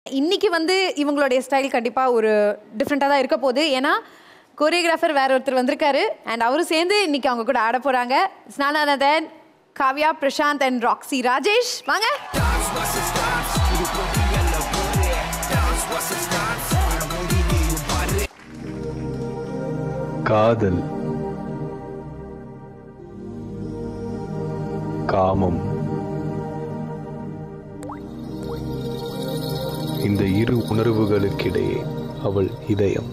இன்னைக்கு வந்து இவங்களுடைய ஸ்டைல் கண்டிப்பாக ஒரு டிஃப்ரெண்ட்டாக தான் இருக்க போகுது ஏன்னா கோரியோகிராஃபர் வேற ஒருத்தர் வந்திருக்காரு அண்ட் அவரும் சேர்ந்து இன்னைக்கு அவங்க கூட ஆட போகிறாங்க ஸ்நானானதன் காவ்யா பிரசாந்த் அண்ட் ராக்ஸி ராஜேஷ் வாங்க காதல் காமம் இந்த இரு உணர்வுகளுக்கிடையே அவள் இதயம்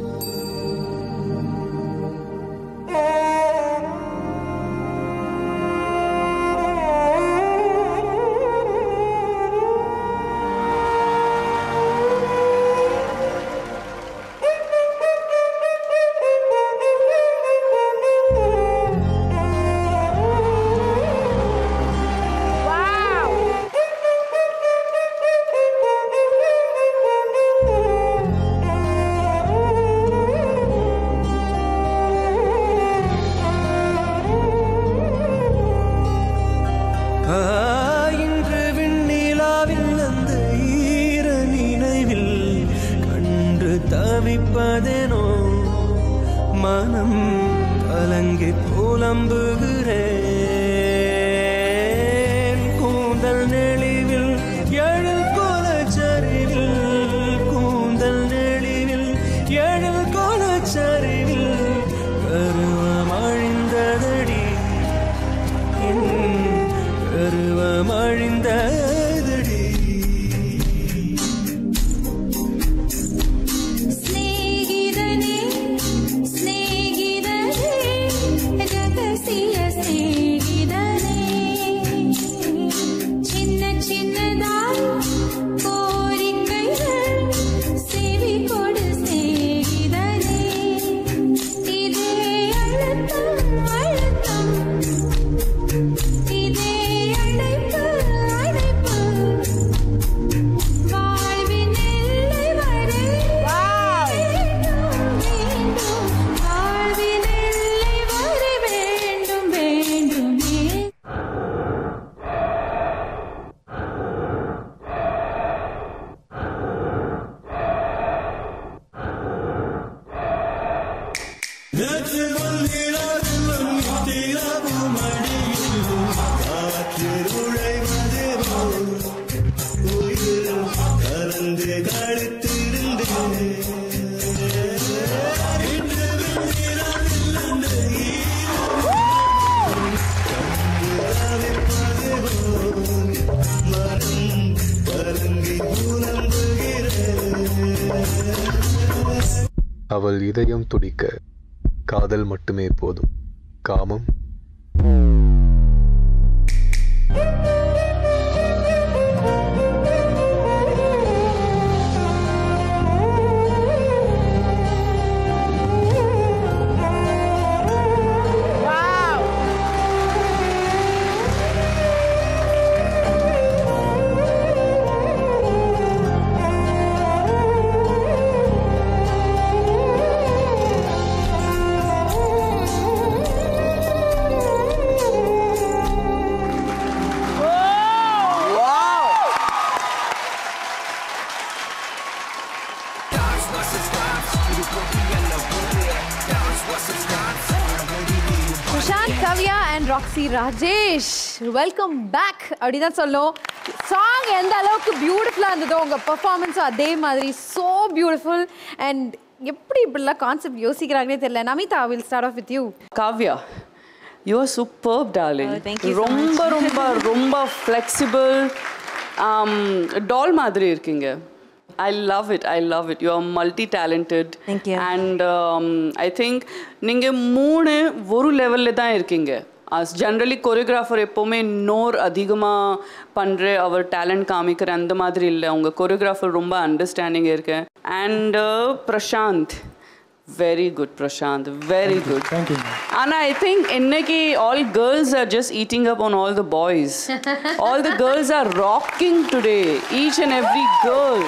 ஆ, இன்று விண்ணிலாவில் அந்த ஈர நினைவில் கண்டு தவிப்பதேனோ மனம் கலங்கி புலம்புகிறேன் கூந்தல் நெளிவில் எழில் கோலச்சரிவில் கூந்தல் நெளிவில் எழில் கோலச்சரிவில் கருவம் அழிந்ததடி என் கருவம் அழிந்ததடி സ്നേഹിതനേ സ്നേഹിതനേ രഹസ്യ സ്നേഹിതനേ ചിന്ന ചിന്നതായി കോരിക്കൈകൾ செவி கொடு സ്നേഹിതനേ இதே அழுத்தம் அழுத்தம் இதே அழைப்பு அழைப்பு வாழ்வின் எல்லை வரை வேண்டும் வேண்டும் வாழ்வின் எல்லை வரை வேண்டும் வேண்டுமே அவள் இதயம் துடிக்க காதல் மட்டுமே போதும் காமம் Prashanth Kavya and Roxy Rajesh welcome back அப்படிதான் சொல்லணும் சாங் எந்த அளவுக்கு பியூட்டிஃபுல்லாக இருந்ததோ உங்கள் பெர்ஃபார்மன்ஸும் அதே மாதிரி ஸோ பியூட்டிஃபுல் அண்ட் எப்படி இப்படிலாம் கான்செப்ட் யோசிக்கிறாங்கன்னே தெரியல Namitha will start off with you Kavya, you are superb, darling. Oh, thank you so ரொம்ப ரொம்ப ரொம்ப ஃப்ளெக்சிபிள் டால் மாதிரி இருக்கீங்க I love it I love it you are multi talented Thank you. And I think நீங்கள் மூணு ஒரு லெவலில் தான் இருக்கீங்க அஸ் ஜென்ரலி கொரியோகிராஃபர் எப்போவுமே நோர் அதிகமாக பண்ணுற அவர் டேலண்ட் காமிக்கிற அந்த மாதிரி இல்லை உங்கள் கொரியோகிராஃபர் ரொம்ப அண்டர்ஸ்டாண்டிங் இருக்கு and Prashanth very good Prashanth very good Thank you. Anna, I think இன்னைக்கு all girls are just eating up on all the boys. all the girls are rocking today. Each and every girl.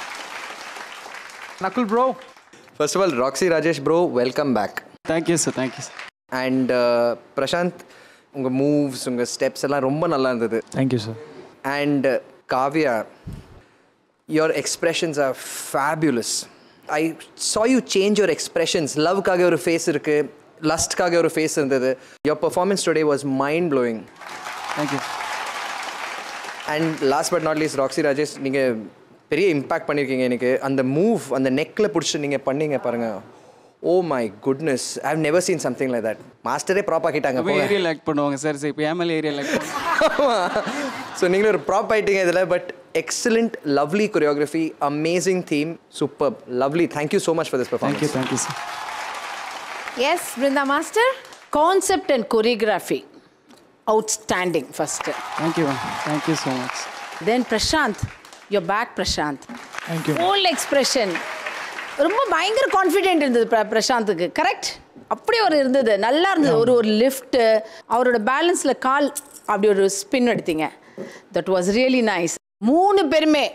Nakul bro. First of all, Roxy Rajesh bro, welcome back. Thank you, sir. Thank you, sir. And Prashanth உங்கள் moves உங்கள் steps எல்லாம் ரொம்ப நல்லா இருந்தது Thank you, sir. And Kavya your expressions are fabulous. I saw you change your expressions. லவ்க்காக ஒரு face இருக்கு லஸ்ட்காக ஒரு ஃபேஸ் இருந்தது your performance today was mind blowing thank you and last but not least Roxy Rajesh நீங்கள் பெரிய இம்பாக்ட் பண்ணியிருக்கீங்க எனக்கு அந்த மூவ் அந்த நெக்கில் பிடிச்சி நீங்கள் பண்ணீங்க பாருங்க oh my goodness I have never seen something like that மாஸ்டரே ப்ராப் ஆக்கிட்டாங்க இப்போ ஏரியல் ஆக்ட் பண்ணுவாங்க சார் சார் இப்போ ஏமல் ஏரியல் ஆக்ட் பண்ணுவாங்க ஸோ நீங்களும் ஒரு ப்ராப் ஆயிட்டீங்க இதில் but excellent lovely choreography amazing theme super lovely thank you so much for this thank you performance thank you sir yes Brinda master concept and choreography outstanding first thank you ma'am thank you so much then Prashanth your back Prashanth thank you full expression ரொம்ப பயங்கர confident இருந்தது பிர- பிரசாந்துக்கு correct அப்படி ஒரு இருந்தது நல்லா இருந்தது ஒரு ஒரு லிஃப்ட்டு அவரோட பேலன்ஸில் கால் அப்படி ஒரு ஸ்பின் எடுத்தீங்க தட் வாஸ் ரியலி நைஸ் மூணு பேருமே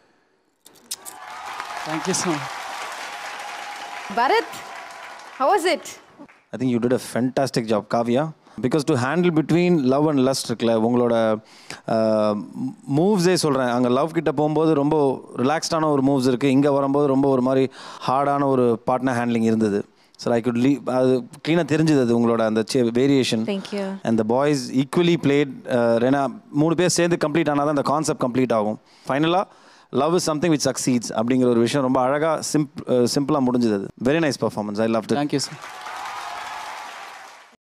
thank you so much Bharath how was it I think you did a fantastic job, Kavya. Because to handle between love and lust இருக்குல்ல உங்களோட மூவ்ஸே சொல்கிறேன் அங்கே லவ் கிட்ட போகும்போது ரொம்ப ரிலாக்ஸ்டான ஒரு மூவ்ஸ் இருக்குது இங்கே வரும்போது ரொம்ப ஒரு மாதிரி ஹார்டான ஒரு பார்ட்னர் ஹேண்ட்லிங் இருந்தது சார் ஐ குட் லீவ் அது க்ளீனாக தெரிஞ்சது அது உங்களோட அந்த variation Thank you. And the boys equally played ஏன்னா மூணு பேர் சேர்ந்து கம்ப்ளீட் ஆனால் தான் அந்த கான்செப்ட் கம்ப்ளீட் ஆகும் ஃபைனலாக love is something which succeeds அப்படிங்கிற ஒரு விஷயம் ரொம்ப அழகாக சிம்ப் சிம்பிளாக முடிஞ்சது அது very nice performance I love thank you sir